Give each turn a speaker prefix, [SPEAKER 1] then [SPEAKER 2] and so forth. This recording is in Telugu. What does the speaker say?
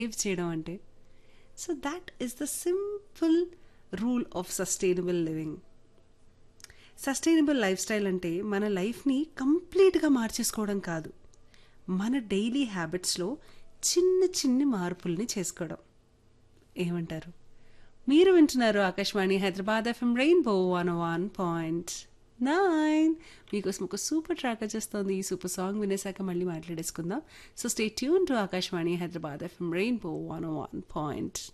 [SPEAKER 1] సేవ్ చేయడం అంటే so that is the simple rule of sustainable living sustainable lifestyle అంటే మన లైఫ్ని కంప్లీట్గా మార్చేసుకోవడం కాదు మన డైలీ హ్యాబిట్స్లో చిన్న చిన్ని మార్పుల్ని చేసుకోవడం ఏమంటారు మీరు వింటున్నారు Akashvani Hyderabad FM rainbow one one point nine మీకోసం ఒక సూపర్ ట్రాక్ వచ్చేస్తుంది ఈ సూపర్ సాంగ్ వినేసాక మళ్ళీ మాట్లాడేసుకుందాం so stay tune to Akashvani Hyderabad FM rainbow one one point